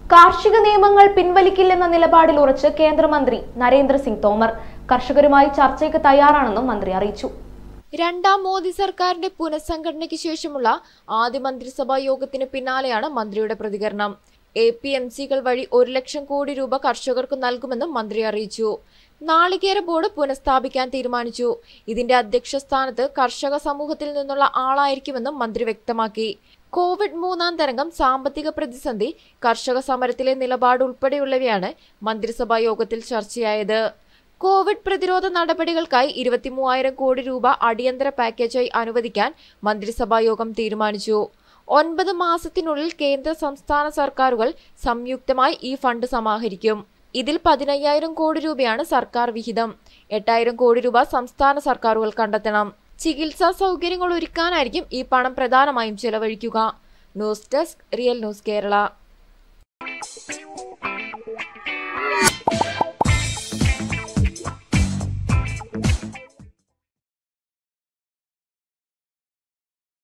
കാർഷിക നിയമങ്ങൾ പിൻവലിക്കില്ലെന്ന നിലപാടിൽ ഉറച്ച് കേന്ദ്രമന്ത്രി നരേന്ദ്രസിംഗ് തോമർ കർഷകരുമായി ചർച്ചയ്ക്ക് തയ്യാറാണെന്നും മന്ത്രി അറിയിച്ചു രണ്ടാം മോദി സർക്കാരിന്റെ പുനഃസംഘടനയ്ക്ക് ശേഷമുള്ള ആദ്യ മന്ത്രിസഭാ യോഗത്തിന് പിന്നാലെയാണ് മന്ത്രിയുടെ പ്രതികരണം എ പി എം സികൾ വഴി ഒരു ലക്ഷം കോടി രൂപ കർഷകർക്ക് നൽകുമെന്നും മന്ത്രി അറിയിച്ചു നാളികേര ബോർഡ് പുനഃസ്ഥാപിക്കാൻ തീരുമാനിച്ചു ഇതിന്റെ അധ്യക്ഷ സ്ഥാനത്ത് കർഷക സമൂഹത്തിൽ നിന്നുള്ള ആളായിരിക്കുമെന്നും മന്ത്രി വ്യക്തമാക്കി കോവിഡ് മൂന്നാം തരംഗം സാമ്പത്തിക പ്രതിസന്ധി കർഷക സമരത്തിലെ നിലപാട് ഉൾപ്പെടെയുള്ളവയാണ് മന്ത്രിസഭാ യോഗത്തിൽ ചർച്ചയായത് കോവിഡ് പ്രതിരോധ നടപടികൾക്കായി ഇരുപത്തിമൂവായിരം കോടി രൂപ അടിയന്തര പാക്കേജായി അനുവദിക്കാൻ മന്ത്രിസഭാ യോഗം തീരുമാനിച്ചു ഒൻപത് മാസത്തിനുള്ളിൽ കേന്ദ്ര സംസ്ഥാന സർക്കാരുകൾ സംയുക്തമായി ഈ ഫണ്ട് സമാഹരിക്കും ഇതിൽ പതിനയ്യായിരം കോടി രൂപയാണ് സർക്കാർ വിഹിതം എട്ടായിരം കോടി രൂപ സംസ്ഥാന സർക്കാരുകൾ കണ്ടെത്തണം ചികിത്സാ സൗകര്യങ്ങൾ ഒരുക്കാനായിരിക്കും ഈ പണം പ്രധാനമായും ചെലവഴിക്കുക news desk real news Kerala